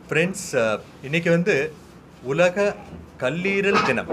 friends இன்னைக்கு வந்து உலக கல்லீரல் தினம்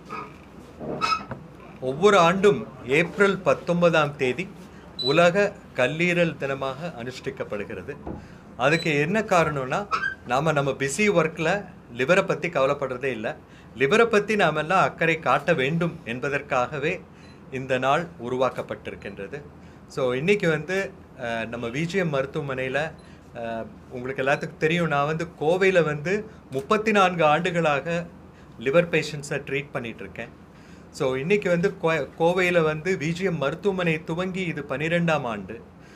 ஒவ்வொரு ஆண்டும் ஏப்ரல் பத்தொன்பதாம் தேதி உலக கல்லீரல் தினமாக அனுஷ்டிக்கப்படுகிறது அதுக்கு என்ன காரணம்னா நாம் நம்ம பிஸி ஒர்க்கில் லிவரை பற்றி கவலைப்படுறதே இல்லை லிவரை பற்றி நாம் எல்லாம் அக்கறை காட்ட வேண்டும் என்பதற்காகவே இந்த நாள் உருவாக்கப்பட்டிருக்கின்றது ஸோ இன்றைக்கி வந்து அஹ், நம்ம விஜிஎம் மருத்துவமனையில் உங்களுக்கு எல்லாத்துக்கும் தெரியும் நான் வந்து கோவையில் வந்து முப்பத்தி நான்கு ஆண்டுகளாக லிவர் பேஷண்ட்ஸை ட்ரீட் பண்ணிட்டு இருக்கேன் ஸோ இன்னைக்கு வந்து கோவையில் வந்து விஜிஎம் மருத்துவமனை துவங்கி இது பன்னிரெண்டாம் ஆண்டு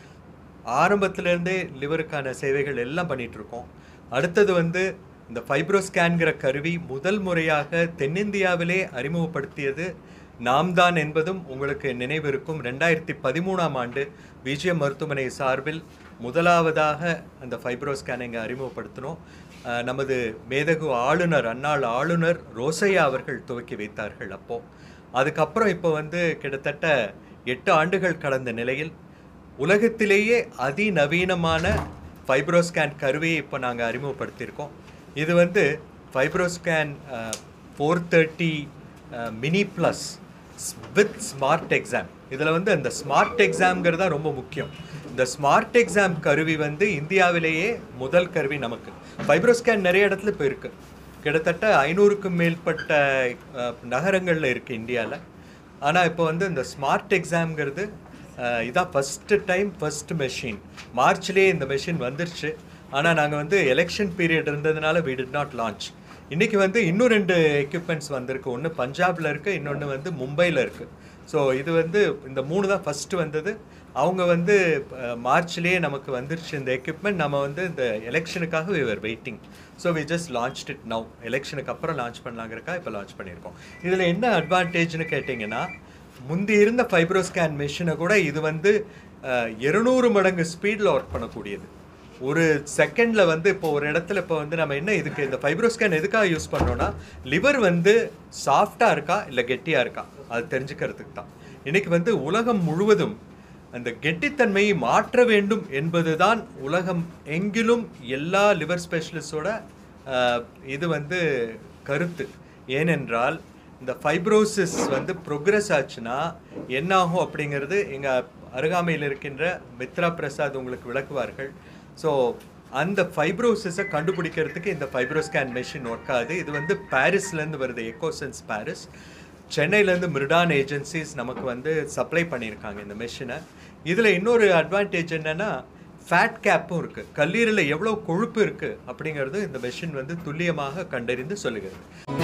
ஆரம்பத்திலேருந்தே லிவருக்கான சேவைகள் எல்லாம் பண்ணிட்டு இருக்கோம் அடுத்தது வந்து இந்த ஃபைப்ரோஸ்கேன்கிற கருவி முதல் முறையாக தென்னிந்தியாவிலே அறிமுகப்படுத்தியது நாம் தான் என்பதும் உங்களுக்கு நினைவிருக்கும் ரெண்டாயிரத்தி பதிமூணாம் ஆண்டு விஜிஎம் மருத்துவமனை சார்பில் முதலாவதாக அந்த ஃபைப்ரோஸ்கேனை அறிமுகப்படுத்தினோம் அஹ், நமது மேதகு ஆளுநர் அன்னாள் ஆளுநர் ரோசையா அவர்கள் துவக்கி வைத்தார்கள் அப்போ அதுக்கப்புறம் இப்போ வந்து கிட்டத்தட்ட எட்டு ஆண்டுகள் கடந்த நிலையில் உலகத்திலேயே அதிநவீனமான ஃபைப்ரோஸ்கேன் கருவியை இப்போ நாங்கள் அறிமுகப்படுத்தியிருக்கோம் இது வந்து FibroScan four thirty mini plus with smart exam இதில் வந்து அந்த ஸ்மார்ட் எக்ஸாம்ங்கிறது தான் ரொம்ப முக்கியம் இந்த ஸ்மார்ட் எக்ஸாம் கருவி வந்து இந்தியாவிலேயே முதல் கருவி நமக்கு ஃபைப்ரோஸ்கேன் நிறைய இடத்துல இப்போ இருக்குது கிட்டத்தட்ட ஐநூறுக்கும் மேற்பட்ட அஹ், நகரங்கள்ல இருக்குது இந்தியாவில் ஆனால் இப்போ வந்து இந்த ஸ்மார்ட் எக்ஸாம்ங்கிறது அஹ், இதான் ஃபஸ்ட்டு டைம் ஃபர்ஸ்ட் மெஷின் மார்ச்லேயே இந்த மெஷின் வந்துருச்சு ஆனால் நாங்கள் வந்து எலெக்ஷன் பீரியட் இருந்ததுனால we did நாட் லான்ச் இன்றைக்கி வந்து இன்னும் ரெண்டு எக்யூப்மெண்ட்ஸ் வந்திருக்கு ஒன்று பஞ்சாபில் இருக்குது இன்னொன்று வந்து மும்பையில் இருக்குது ஸோ இது வந்து இந்த மூணு தான் ஃபஸ்ட்டு வந்தது அவங்க வந்து அஹ், மார்ச்லேயே நமக்கு வந்துருச்சு இந்த எக்யூப்மெண்ட் நம்ம வந்து இந்த எலெக்ஷனுக்காக we were waiting so we just launched it now எலெக்ஷனுக்கு அப்புறம் லான்ச் பண்ணலாங்கிறக்கா இப்போ லான்ச் பண்ணியிருக்கோம் இதில் என்ன அட்வான்டேஜ்னு கேட்டிங்கன்னா முந்தி இருந்த ஃபைப்ரோஸ்கேன் மெஷினை கூட இது வந்து இருநூறு மடங்கு ஸ்பீடில் ஒர்க் பண்ணக்கூடியது ஒரு செகண்டில் வந்து இப்போ ஒரு இடத்துல இப்போ வந்து நம்ம என்ன இதுக்கு இந்த ஃபைப்ரோஸ்கேன் எதுக்காக யூஸ் பண்ணோம்னா லிவர் வந்து சாஃப்டாக இருக்கா இல்லை கெட்டியாக இருக்கா அது தெரிஞ்சுக்கிறதுக்கு தான் இன்னைக்கு வந்து உலகம் முழுவதும் அந்த கெட்டித்தன்மையை மாற்ற வேண்டும் என்பதுதான் உலகம் எங்கிலும் எல்லா லிவர் ஸ்பெஷலிஸ்டோட இது வந்து கருத்து ஏனென்றால் இந்த ஃபைப்ரோசிஸ் வந்து ப்ரொக்ரஸ் ஆச்சுன்னா என்ன ஆகும் அப்படிங்கிறது எங்கள் அருகாமையில் இருக்கின்ற மித்ரா பிரசாத் உங்களுக்கு விளக்குவார்கள் ஸோ அந்த ஃபைப்ரோசிஸை கண்டுபிடிக்கிறதுக்கு இந்த ஃபைப்ரோஸ்கேன் மெஷின் ஒர்க் ஆகுது இது வந்து பாரிஸ்லேருந்து வருது எக்கோசென்ஸ் பாரிஸ் சென்னையிலேருந்து மிர்டான் ஏஜென்சிஸ் நமக்கு வந்து சப்ளை பண்ணியிருக்காங்க இந்த மெஷினை இதில் இன்னொரு அட்வான்டேஜ் என்னென்னா ஃபேட் கேப்பும் இருக்குது கல்லீரலில் எவ்வளோ கொழுப்பு இருக்குது அப்படிங்கிறது இந்த மெஷின் வந்து துல்லியமாக கண்டறிந்து சொல்லுகிறது